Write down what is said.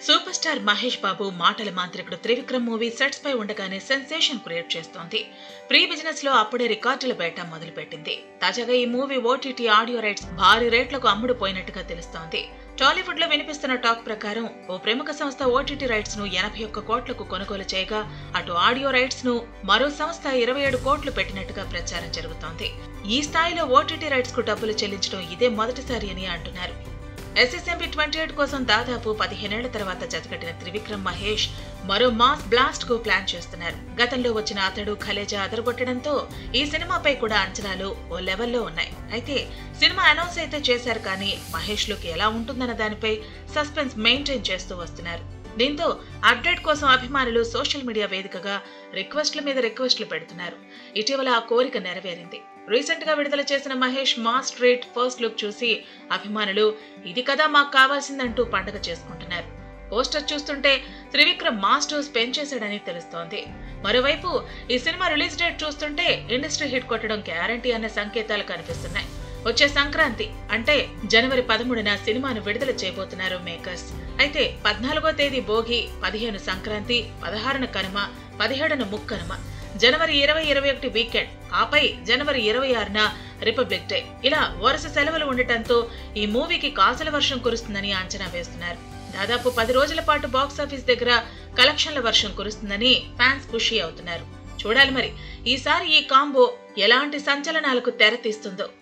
super star Mahesh బాబు మాటల మాంత్రికుడు Trivikram movie sets పై ఉండగానే సెన్సేషన్ క్రియేట్ చేస్తోంది ప్రీ బిజినెస్ లో అప్పుడే రికార్డుల బయట మొదలుపెట్టింది తాజాగా ఈ మూవీ ఓటీటీ ఆడియో రైట్స్ భారీ రేట్లకు అమ్ముడు పోయినట్టుగా తెలుస్తోంది టాలీవుడ్ లో వినిపిస్తున్న టాక్ ప్రకారం ఓ ప్రముఖ సంస్థ ఓటీటీ రైట్స్ ను ఎనభై ఒక్క కోట్లకు కొనుగోలు చేయగా అటు ఆడియో రైట్స్ ను మరో సంస్థ ఇరవై ఏడు కోట్లు పెట్టినట్టుగా ప్రచారం జరుగుతోంది ఈ స్థాయిలో ఓటీటీ రైట్స్ కు డబ్బులు చెల్లించడం ఇదే మొదటిసారి అని అంటున్నారు ఎస్ఎస్ఎంపీ ట్వంటీ ఎయిట్ కోసం దాదాపు పదిహేనేళ్ల తర్వాత జతకట్టిన త్రివిక్రమ్ మహేష్ మరో మాస్ బ్లాస్ట్ కు ప్లాన్ చేస్తున్నారు గతంలో వచ్చిన అతడు ఖలేజా అదరగొట్టడంతో ఈ సినిమాపై కూడా అంచనాలు ఓ లెవెల్లో ఉన్నాయి అయితే సినిమా అనౌన్స్ అయితే చేశారు కానీ మహేష్ లుక్ ఎలా ఉంటుందన్న దానిపై సస్పెన్స్ మెయింటైన్ చేస్తూ వస్తున్నారు దీంతో అప్డేట్ కోసం అభిమానులు సోషల్ మీడియా వేదికగా రిక్వెస్ట్ల మీద రిక్వెస్ట్లు పెడుతున్నారు ఇటీవల ఆ కోరిక నెరవేరింది రీసెంట్ గా విడుదల చేసిన Mahesh mass street first look చూసి అభిమానులు ఇది కదా మాకు కావాల్సిందంటూ పండగ చేసుకుంటున్నారు పోస్టర్ చూస్తుంటే త్రివిక్రమ్ మాస్ డోస్ పెంచేశాడని తెలుస్తోంది మరోవైపు ఈ సినిమా రిలీజ్ డేట్ చూస్తుంటే ఇండస్ట్రీ హిట్ కొట్టడం గ్యారంటీ అనే సంకేతాలు కనిపిస్తున్నాయి వచ్చే సంక్రాంతి అంటే జనవరి పదమూడున సినిమాను విడుదల చేయబోతున్నారు మేకర్స్ అయితే పద్నాలుగో తేదీ భోగి పదిహేను సంక్రాంతి పదహారున కనుమ పదిహేడున ముక్కనుమ జనవరి ఇరవై ఇరవై ఒకటి వీకెండ్ ఆపై జనవరి ఇరవై ఆరున రిపబ్లిక్ డే ఇలా వరుస సెలవులు ఉండటంతో ఈ మూవీకి కాసుల వర్షం కురుస్తుందని అంచనా వేస్తున్నారు దాదాపు పది రోజుల పాటు బాక్సాఫీస్ దగ్గర కలెక్షన్ల వర్షం కురుస్తుందని ఫ్యాన్స్ ఖుషి అవుతున్నారు చూడాలి మరి ఈసారి ఈ కాంబో ఎలాంటి సంచలనాలకు తెరతీస్తుందో